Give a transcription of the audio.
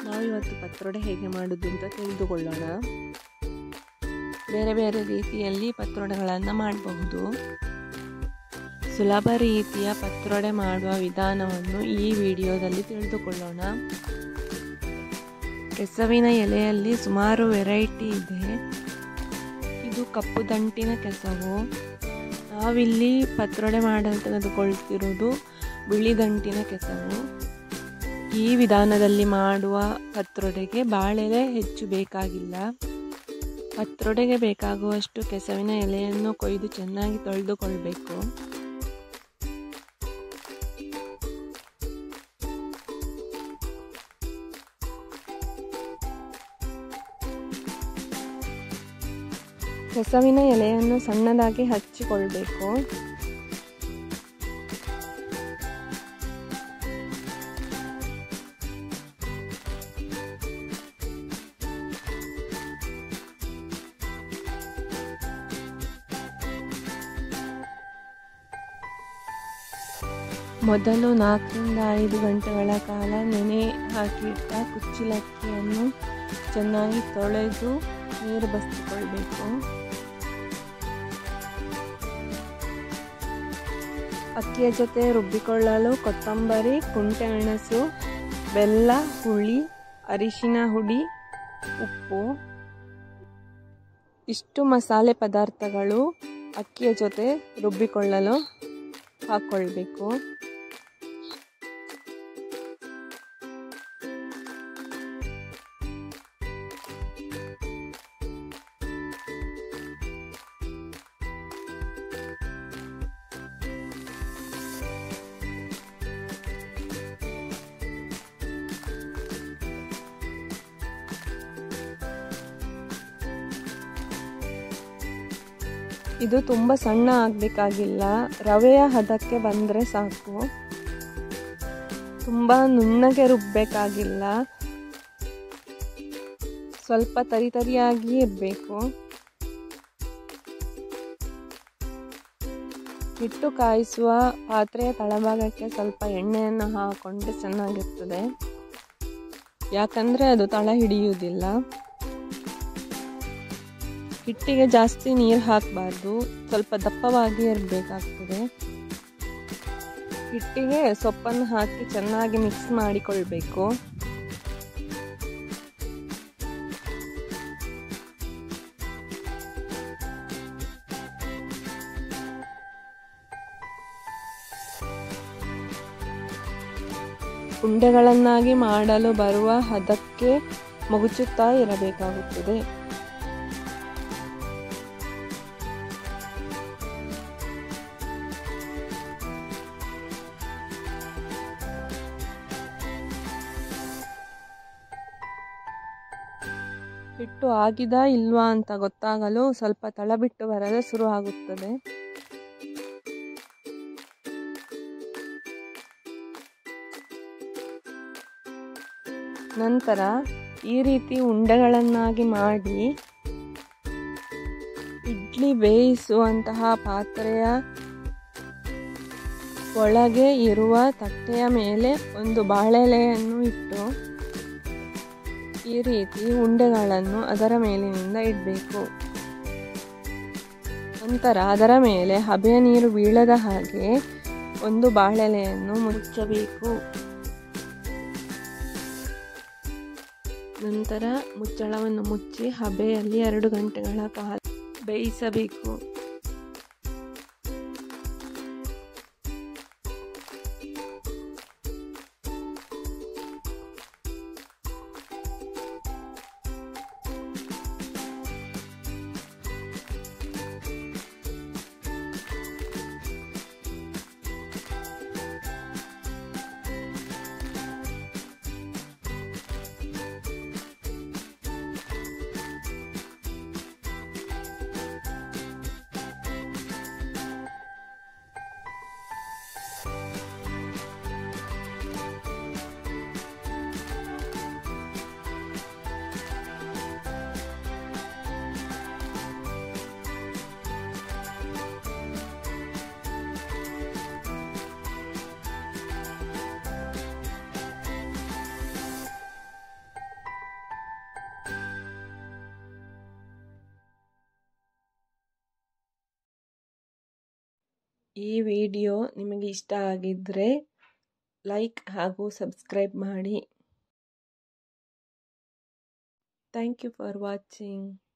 ನಾವಿವತ್ತು ಪತ್ರೊಡೆ ಹೇಗೆ ಮಾಡೋದು ಅಂತ ತಿಳಿದುಕೊಳ್ಳೋಣ ಬೇರೆ ಬೇರೆ ರೀತಿಯಲ್ಲಿ ಪತ್ರೊಡೆಗಳನ್ನು ಮಾಡಬಹುದು ಸುಲಭ ರೀತಿಯ ಪತ್ರೊಡೆ ಮಾಡುವ ವಿಧಾನವನ್ನು ಈ ವಿಡಿಯೋದಲ್ಲಿ ತಿಳಿದುಕೊಳ್ಳೋಣ ಕೆಸವಿನ ಎಲೆಯಲ್ಲಿ ಸುಮಾರು ವೆರೈಟಿ ಇದೆ ಇದು ಕಪ್ಪು ದಂಟಿನ ಕೆಸವು ನಾವಿಲ್ಲಿ ಪತ್ರೊಡೆ ಮಾಡಲು ತೆಗೆದುಕೊಳ್ತಿರೋದು ಬಿಳಿ ದಂಟಿನ ಕೆಸವು ಈ ವಿಧಾನದಲ್ಲಿ ಮಾಡುವ ಪತ್ರೊಡೆಗೆ ಬಾಳೆಲೆ ಹೆಚ್ಚು ಬೇಕಾಗಿಲ್ಲ ಪತ್ರೊಡೆಗೆ ಬೇಕಾಗುವಷ್ಟು ಕೆಸವಿನ ಎಲೆಯನ್ನು ಕೊಯ್ದು ಚೆನ್ನಾಗಿ ತೊಳೆದುಕೊಳ್ಬೇಕು ಕೆಸವಿನ ಎಲೆಯನ್ನು ಸಣ್ಣದಾಗಿ ಹಚ್ಚಿಕೊಳ್ಬೇಕು ಮೊದಲು ನಾಲ್ಕರಿಂದ ಐದು ಗಂಟೆಗಳ ಕಾಲ ನೆನೆ ಹಾಕಿಟ್ಟ ಕುಚ್ಚಿಲಕ್ಕಿಯನ್ನು ಚೆನ್ನಾಗಿ ತೊಳೆದು ನೀರು ಬಸಿಕೊಳ್ಬೇಕು ಅಕ್ಕಿಯ ಜೊತೆ ರುಬ್ಬಿಕೊಳ್ಳಲು ಕೊತ್ತಂಬರಿ ಕುಂಟೆ ಮೆಣಸು ಬೆಲ್ಲ ಹುಳಿ ಅರಿಶಿನ ಹುಡಿ ಉಪ್ಪು ಇಷ್ಟು ಮಸಾಲೆ ಪದಾರ್ಥಗಳು ಅಕ್ಕಿಯ ಜೊತೆ ರುಬ್ಬಿಕೊಳ್ಳಲು ಹಾಕ್ಕೊಳ್ಬೇಕು ಇದು ತುಂಬ ಸಣ್ಣ ಆಗಬೇಕಾಗಿಲ್ಲ ರವೆಯ ಹದಕ್ಕೆ ಬಂದರೆ ಸಾಕು ತುಂಬ ನುಣ್ಣಗೆ ರುಬ್ಬಬೇಕಾಗಿಲ್ಲ ಸ್ವಲ್ಪ ತರಿ ತರಿಯಾಗಿ ಇರಬೇಕು ಹಿಟ್ಟು ಕಾಯಿಸುವ ಪಾತ್ರೆಯ ತಳಭಾಗಕ್ಕೆ ಸ್ವಲ್ಪ ಎಣ್ಣೆಯನ್ನು ಹಾಕೊಂಡ್ರೆ ಚೆನ್ನಾಗಿರ್ತದೆ ಯಾಕಂದರೆ ಅದು ತಳ ಹಿಡಿಯುವುದಿಲ್ಲ ಹಿಟ್ಟಿಗೆ ಜಾಸ್ತಿ ನೀರು ಹಾಕಬಾರ್ದು ಸ್ವಲ್ಪ ದಪ್ಪವಾಗಿ ಇರಬೇಕಾಗ್ತದೆ ಹಿಟ್ಟಿಗೆ ಸೊಪ್ಪನ್ನು ಹಾಕಿ ಚೆನ್ನಾಗಿ ಮಿಕ್ಸ್ ಮಾಡಿಕೊಳ್ಬೇಕು ಉಂಡೆಗಳನ್ನಾಗಿ ಮಾಡಲು ಬರುವ ಹದಕ್ಕೆ ಮಗುಚುತ್ತಾ ಇರಬೇಕಾಗುತ್ತದೆ ಹಿಟ್ಟು ಆಗಿದಾ ಇಲ್ವಾ ಅಂತ ಗೊತ್ತಾಗಲು ಸ್ವಲ್ಪ ತಳ ಬಿಟ್ಟು ಬರಲು ಶುರು ಆಗುತ್ತದೆ ನಂತರ ಈ ರೀತಿ ಉಂಡೆಗಳನ್ನಾಗಿ ಮಾಡಿ ಇಡ್ಲಿ ಬೇಯಿಸುವಂತಹ ಪಾತ್ರೆಯ ಒಳಗೆ ಇರುವ ತಟ್ಟೆಯ ಮೇಲೆ ಒಂದು ಬಾಳೆಲೆಯನ್ನು ಇಟ್ಟು ಈ ರೀತಿ ಉಂಡೆಗಳನ್ನು ಅದರ ಮೇಲಿನಿಂದ ಇಡಬೇಕು ನಂತರ ಅದರ ಮೇಲೆ ಹಬೆಯ ನೀರು ಬೀಳದ ಹಾಗೆ ಒಂದು ಬಾಳೆಲೆಯನ್ನು ಮುಚ್ಚಬೇಕು ನಂತರ ಮುಚ್ಚಳವನ್ನು ಮುಚ್ಚಿ ಹಬೆಯಲ್ಲಿ ಎರಡು ಗಂಟೆಗಳ ಕಾಲ ಬೇಯಿಸಬೇಕು ಈ ವಿಡಿಯೋ ನಿಮಗೆ ಇಷ್ಟ ಆಗಿದ್ದರೆ ಲೈಕ್ ಹಾಗೂ ಸಬ್ಸ್ಕ್ರೈಬ್ ಮಾಡಿ ಥ್ಯಾಂಕ್ ಯು ಫಾರ್ ವಾಚಿಂಗ್